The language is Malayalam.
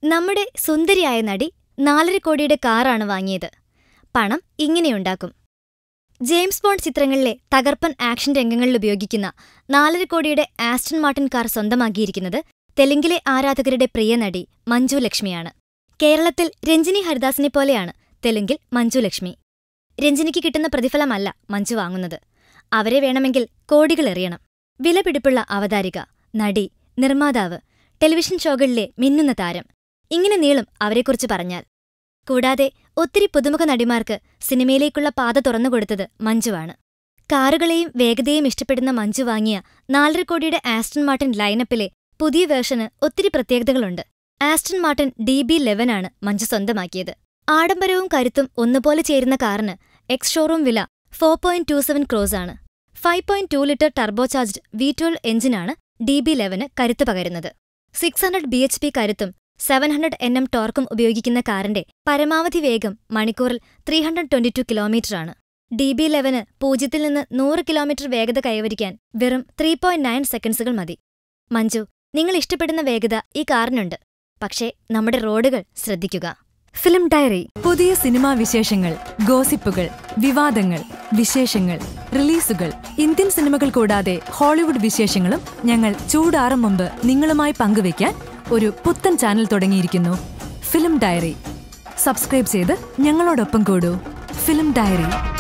നമ്മുടെ സുന്ദരിയായ നടി നാലര കോടിയുടെ കാറാണ് വാങ്ങിയത് പണം ഇങ്ങനെയുണ്ടാക്കും ജെയിംസ് ബോണ്ട് ചിത്രങ്ങളിലെ തകർപ്പൻ ആക്ഷൻ രംഗങ്ങളിൽ ഉപയോഗിക്കുന്ന നാലര കോടിയുടെ ആസ്റ്റൺ മാർട്ടിൻ കാർ സ്വന്തമാക്കിയിരിക്കുന്നത് തെലുങ്കിലെ ആരാധകരുടെ പ്രിയ നടി മഞ്ജു ലക്ഷ്മിയാണ് കേരളത്തിൽ രഞ്ജിനി ഹരിദാസിനെ പോലെയാണ് തെലുങ്കിൽ മഞ്ജു ലക്ഷ്മി രഞ്ജിനിക്ക് കിട്ടുന്ന പ്രതിഫലമല്ല മഞ്ജു വാങ്ങുന്നത് അവരെ വേണമെങ്കിൽ കോടികളെറിയണം വിലപിടിപ്പുള്ള അവതാരിക നടി നിർമ്മാതാവ് ടെലിവിഷൻ ഷോകളിലെ മിന്നുന്ന താരം ഇങ്ങനെ നീളും അവരെക്കുറിച്ച് പറഞ്ഞാൽ കൂടാതെ ഒത്തിരി പുതുമുഖ നടിമാർക്ക് സിനിമയിലേക്കുള്ള പാത തുറന്നുകൊടുത്തത് മഞ്ജുവാണ് കാറുകളെയും വേഗതയും ഇഷ്ടപ്പെടുന്ന മഞ്ജു വാങ്ങിയ നാലര കോടിയുടെ ആസ്റ്റൺ മാർട്ടിൻ ലൈനപ്പിലെ പുതിയ വേർഷന് ഒത്തിരി പ്രത്യേകതകളുണ്ട് ആസ്റ്റൺ മാർട്ടിൻ ഡി ബി ലെവനാണ് മഞ്ജു സ്വന്തമാക്കിയത് ആഡംബരവും കരുത്തും ഒന്നുപോലെ ചേരുന്ന കാറിന് എക്സ് ഷോറൂം വില ഫോർ പോയിന്റ് ടു സെവൻ ക്രോസാണ് five point two litre turbocharged V twelve എഞ്ചിനാണ് ഡി ബി ലെവന് കരുത്ത് പകരുന്നത് six hundred B H P കരുത്തും സെവൻ ഹൺഡ്രഡ് എൻ എം ടോർക്കും ഉപയോഗിക്കുന്ന കാറിന്റെ പരമാവധി വേഗം മണിക്കൂറിൽ ത്രീ ഹൺഡ്രഡ് ട്വന്റി ടു കിലോമീറ്ററാണ് ഡി ബി ലെവന് പൂജ്യത്തിൽ നിന്ന് നൂറ് കിലോമീറ്റർ വേഗത കൈവരിക്കാൻ വെറും ത്രീ പോയിന്റ് നയൻ സെക്കൻഡ്സുകൾ മതി മഞ്ജു നിങ്ങൾ ഇഷ്ടപ്പെടുന്ന വേഗത ഈ കാറിനുണ്ട് പക്ഷേ നമ്മുടെ റോഡുകൾ ശ്രദ്ധിക്കുക ഫിലിം ഡയറി പുതിയ സിനിമാ വിശേഷങ്ങൾ ഗോസിപ്പുകൾ വിവാദങ്ങൾ വിശേഷങ്ങൾ റിലീസുകൾ ഇന്ത്യൻ സിനിമകൾ കൂടാതെ ഹോളിവുഡ് വിശേഷങ്ങളും ഞങ്ങൾ ചൂടാറും മുമ്പ് നിങ്ങളുമായി പങ്കുവയ്ക്കാൻ ഒരു പുത്തൻ ചാനൽ തുടങ്ങിയിരിക്കുന്നു ഫിലിം ഡയറി സബ്സ്ക്രൈബ് ചെയ്ത് ഞങ്ങളോടൊപ്പം കൂടൂ ഫിലിം ഡയറി